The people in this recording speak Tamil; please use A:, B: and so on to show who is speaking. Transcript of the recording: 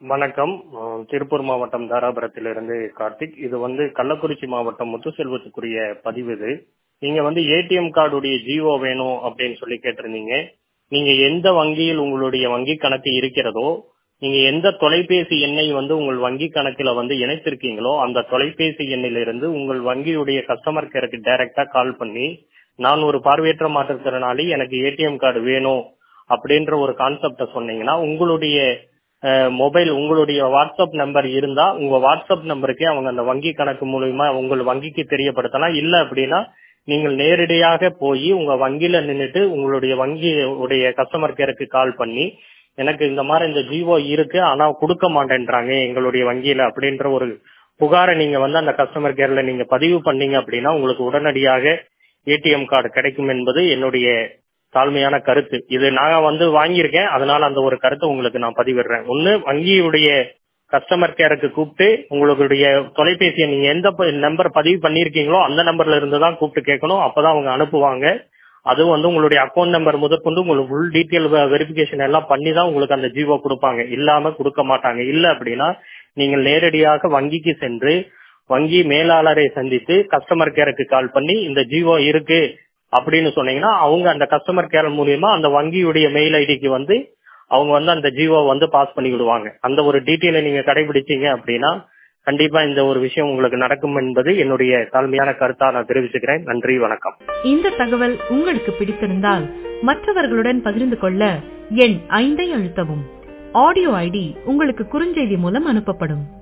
A: வணக்கம் அஹ் திருப்பூர் மாவட்டம் தாராபுரத்திலிருந்து கார்த்திக் இது வந்து கள்ளக்குறிச்சி மாவட்டம் முத்துசெல்வத்துக்குரிய பதிவு இது நீங்க வந்து ஏடிஎம் கார்டுடைய ஜியோ வேணும் அப்படின்னு சொல்லி கேட்டிருந்தீங்க நீங்க எந்த வங்கியில் உங்களுடைய வங்கி கணக்கு இருக்கிறதோ நீங்க எந்த தொலைபேசி எண்ணை வந்து உங்கள் வங்கி கணக்கில் வந்து இணைத்திருக்கீங்களோ அந்த தொலைபேசி எண்ணிலிருந்து உங்கள் வங்கியுடைய கஸ்டமர் கேருக்கு டைரக்டா கால் பண்ணி நான் ஒரு பார்வையற்ற மாற்றுத்திறனாளி எனக்கு ஏடிஎம் கார்டு வேணும் அப்படின்ற ஒரு கான்செப்ட சொன்னீங்கன்னா உங்களுடைய மொபைல் உங்களுடைய வாட்ஸ்அப் நம்பர் இருந்தா உங்க வாட்ஸ்அப் நம்பருக்கே அவங்க அந்த வங்கி கணக்கு மூலியமா உங்கள் வங்கிக்கு தெரியப்படுத்தலாம் இல்ல அப்படின்னா நீங்கள் நேரடியாக போய் உங்க வங்கியில நின்னுட்டு உங்களுடைய வங்கி உடைய கஸ்டமர் கேருக்கு கால் பண்ணி எனக்கு இந்த மாதிரி இந்த ஜிஓ இருக்கு ஆனா கொடுக்க மாட்டேன்றாங்க எங்களுடைய வங்கியில அப்படின்ற ஒரு புகாரை நீங்க வந்து அந்த கஸ்டமர் கேர்ல நீங்க பதிவு பண்ணீங்க அப்படின்னா உங்களுக்கு உடனடியாக ஏடிஎம் கார்டு கிடைக்கும் என்பது என்னுடைய தாழ்மையான கருத்து இது நான் வந்து வாங்கியிருக்கேன் அதனால அந்த ஒரு கருத்தை உங்களுக்கு நான் பதிவிடுறேன் ஒன்னு வங்கியுடைய கஸ்டமர் கேருக்கு கூப்பிட்டு உங்களுடைய தொலைபேசியை நீங்க எந்த நம்பர் பதிவு பண்ணிருக்கீங்களோ அந்த நம்பர்ல இருந்து தான் கூப்பிட்டு கேட்கணும் அப்பதான் அவங்க அனுப்புவாங்க அதுவும் வந்து உங்களுடைய அக்கௌண்ட் நம்பர் முதற்கொண்டு உங்களுக்கு ஃபுல் டீட்டெயில் வெரிஃபிகேஷன் எல்லாம் பண்ணி தான் உங்களுக்கு அந்த ஜிஓ கொடுப்பாங்க இல்லாம கொடுக்க மாட்டாங்க இல்ல அப்படின்னா நீங்கள் நேரடியாக வங்கிக்கு சென்று வங்கி மேலாளரை சந்தித்து கஸ்டமர் கேருக்கு கால் பண்ணி இந்த ஜிஓ இருக்கு அப்படின்னு சொன்னீங்கன்னா அவங்க அந்த கஸ்டமர் கேர் மூலியமா அந்த வங்கியுடைய மெயில் ஐடிக்கு வந்து அவங்க வந்து அந்த ஜிஓ வந்து பாஸ் பண்ணி விடுவாங்க அந்த ஒரு டீட்டெயிலை நீங்க கடைபிடிச்சீங்க அப்படின்னா கண்டிப்பா இந்த ஒரு விஷயம் உங்களுக்கு நடக்கும் என்பது என்னுடைய தாழ்மையான கருத்தா நான் தெரிவிச்சுக்கிறேன் நன்றி வணக்கம்
B: இந்த தகவல் உங்களுக்கு பிடித்திருந்தால் மற்றவர்களுடன் பகிர்ந்து கொள்ள எண் ஐந்தை அழுத்தவும் ஆடியோ ஐடி உங்களுக்கு குறுஞ்செய்தி மூலம் அனுப்பப்படும்